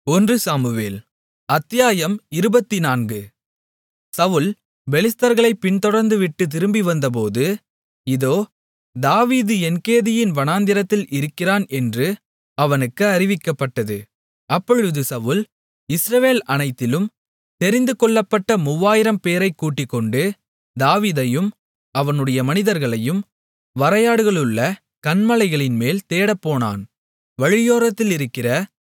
ஒன்று சாமுவேல் அத்தியாயம் இருபத்துநான்கு சவுல் பெலிஸ்தர்களைப் பின்தொடர்ந்துவிட்டுத் திரும்பி வந்தபோது இதோ தாவீது என்கேதியின் வனாந்திரத்தில் இருக்கிறான் என்று அவனுக்கு அறிவிக்கப்பட்டது அப்பொழுது சவுல் இஸ்ரவேல் அனைத்திலும் தெரிந்துகொள்ளப்பட்ட மூவாயிரம் பேரைக் கூட்டிக்கொண்டு தாவீதையும் அவனுடைய மனிதர்களையும் வரையாடுகளுள்ள கன்மலைகளின்மேல் தேடப்போனான் வழியோரத்திலிருக்கிற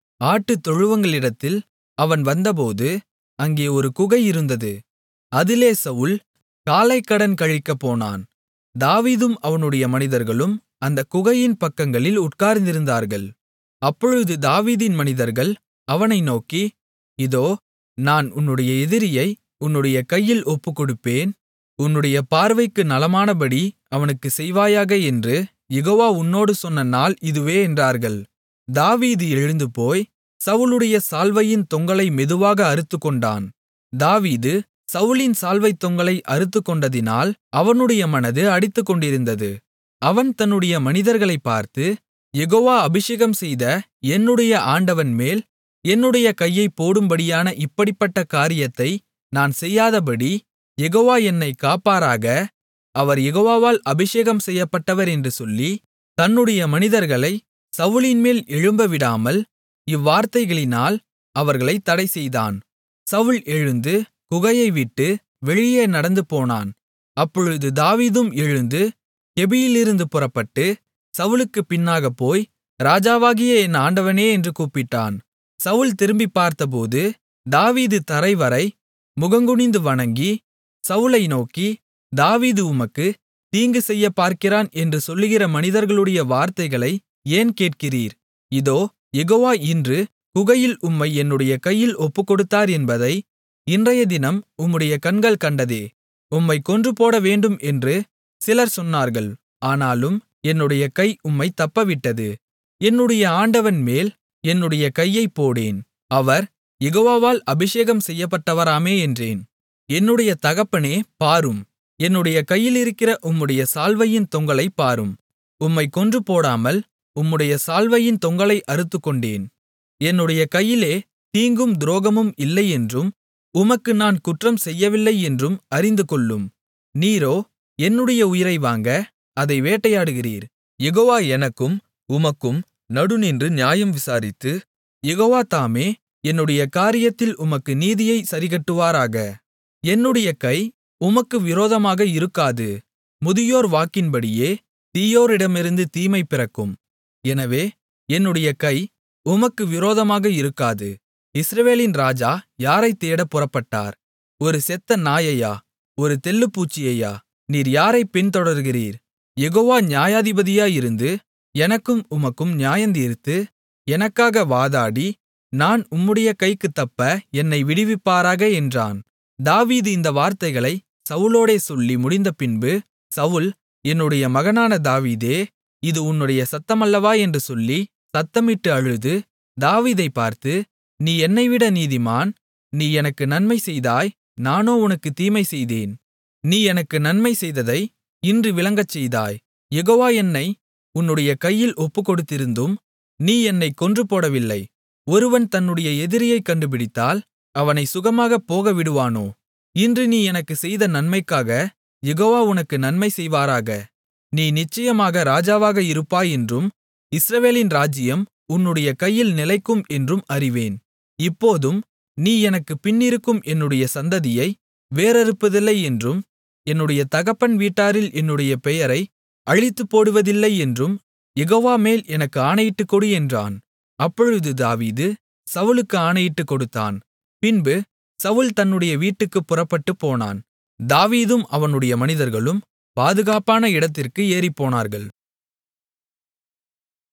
ஆட்டுத்தொழுவங்களிடத்தில் அவன் வந்தபோது அங்கே ஒரு குகை இருந்தது அதிலே சவுல் காலைக்கடன் கழிக்கப் போனான் தாவீதும் அவனுடைய மனிதர்களும் அந்தக் குகையின் பக்கங்களில் உட்கார்ந்திருந்தார்கள் அப்பொழுது தாவீதின் மனிதர்கள் அவனை நோக்கி இதோ நான் உன்னுடைய எதிரியை உன்னுடைய கையில் ஒப்புக்கொடுப்பேன் உன்னுடைய பார்வைக்கு நலமானபடி அவனுக்குச் செய்வாயாக என்று யெகோவா உன்னோடு சொன்ன நாள் இதுவே என்றார்கள் தாவீது எழுந்துபோய் சவுலுடைய சால்வையின் தொங்கலை மெதுவாக அறுத்துக்கொண்டான் தாவீது சவுலின் சால்வைத் தொங்கலை அறுத்துக்கொண்டதினால் அவனுடைய மனது அடித்துக்கொண்டிருந்தது அவன் தன்னுடைய மனிதர்களைப் பார்த்து யெகோவா அபிஷேகம்செய்த என்னுடைய ஆண்டவன்மேல் என்னுடைய கையைப் போடும்படியான இப்படிப்பட்ட காரியத்தை நான் செய்யாதபடி யெகோவா என்னைக் காப்பாராக அவர் யெகோவாவால் அபிஷேகம் செய்யப்பட்டவர் என்று சொல்லி தன்னுடைய மனிதர்களை சவுலின்மேல் எழும்பவிடாமல் இவ்வார்த்தைகளினால் அவர்களைத் தடைசெய்தான் சவுல் எழுந்து குகையை விட்டு வெளியே நடந்துபோனான் அப்பொழுது தாவீதும் எழுந்து கெபியிலிருந்து புறப்பட்டு சவுலுக்குப் பின்னாகப் போய் ராஜாவாகிய என் ஆண்டவனே என்று கூப்பிட்டான் சவுல் திரும்பிப் பார்த்தபோது தாவீது தரைவரை முகங்குனிந்து வணங்கி சவுலை நோக்கி தாவீது உமக்கு தீங்கு செய்யப் பார்க்கிறான் என்று சொல்லுகிற மனிதர்களுடைய வார்த்தைகளை ஏன் கேட்கிறீர் இதோ யெகோவா இன்று குகையில் உம்மை என்னுடைய கையில் ஒப்புக்கொடுத்தார் என்பதை இன்றையதினம் உம்முடைய கண்கள் கண்டதே உம்மைக் கொன்றுபோட வேண்டும் என்று சிலர் சொன்னார்கள் ஆனாலும் என்னுடைய கை உம்மைத் தப்பவிட்டது என்னுடைய ஆண்டவன் மேல் என்னுடைய கையைப் போடேன் அவர் யெகோவாவால் அபிஷேகம் செய்யப்பட்டவராமே என்றேன் என்னுடைய தகப்பனே பாரும் என்னுடைய கையிலிருக்கிற உம்முடைய சால்வையின் தொங்கலைப் பாரும் உம்மைக் கொன்றுபோடாமல் உம்முடைய சால்வையின் தொங்கலை அறுத்துக்கொண்டேன் என்னுடைய கையிலே தீங்கும் துரோகமும் இல்லை என்றும் உமக்கு நான் குற்றம் செய்யவில்லை என்றும் அறிந்துகொள்ளும் நீரோ என்னுடைய உயிரை வாங்க அதை வேட்டையாடுகிறீர் யெகோவா எனக்கும் உமக்கும் நடுநின்று நியாயம் விசாரித்து யெகோவா தாமே என்னுடைய காரியத்தில் உமக்கு நீதியை சரிக்கட்டுவாராக என்னுடைய கை உமக்கு விரோதமாக இருக்காது முதியோர் வாக்கின்படியே தீயோரிடமிருந்து தீமை பிறக்கும் எனவே என்னுடைய கை உமக்கு விரோதமாக இருக்காது இஸ்ரவேலின் ராஜா யாரைத் தேடப் புறப்பட்டார் ஒரு செத்த நாயையா ஒரு தெள்ளுப்பூச்சியையா நீர் யாரைப் பின்தொடர்கிறீர் யெகோவா நியாயாதிபதியாயிருந்து எனக்கும் உமக்கும் நியாயந்தீர்த்து எனக்காக வாதாடி நான் உம்முடைய கைக்குத் தப்ப என்னை விடுவிப்பாராக என்றான் தாவீது இந்த வார்த்தைகளை சவுலோடே சொல்லி முடிந்தபின்பு சவுல் என்னுடைய மகனான தாவீதே இது உன்னுடைய சத்தமல்லவா என்று சொல்லி சத்தமிட்டு அழுது தாவீதைப் பார்த்து நீ என்னைவிட நீதிமான் நீ எனக்கு நன்மை செய்தாய் நானோ உனக்கு தீமை செய்தேன் நீ எனக்கு நன்மை செய்ததை இன்று விளங்கச் செய்தாய் யெகோவா என்னை உன்னுடைய கையில் ஒப்புக்கொடுத்திருந்தும் நீ என்னைக் கொன்றுபோடவில்லை ஒருவன் தன்னுடைய எதிரியைக் கண்டுபிடித்தால் அவனை சுகமாகப் போகவிடுவானோ இன்று நீ எனக்குச் செய்த நன்மைக்காக யெகோவா உனக்கு நன்மை செய்வாராக நீ நிச்சயமாக ராஜாவாக இருப்பாய் என்றும் இஸ்ரவேலின் ராஜ்ஜியம் உன்னுடைய கையில் நிலைக்கும் என்றும் அறிவேன் இப்போதும் நீ எனக்குப் பின்னிருக்கும் என்னுடைய சந்ததியை வேரறுப்பதில்லை என்றும் என்னுடைய தகப்பன் வீட்டாரில் என்னுடைய பெயரை அழித்துப்போடுவதில்லை என்றும் யெகோவா மேல் எனக்கு ஆணையிட்டுக் கொடு என்றான் அப்பொழுது தாவீது சவுலுக்கு ஆணையிட்டுக் கொடுத்தான் பின்பு சவுல் தன்னுடைய வீட்டுக்குப் புறப்பட்டுப் போனான் தாவீதும் அவனுடைய மனிதர்களும் பாதுகாப்பான இடத்திற்கு ஏறிப்போனார்கள்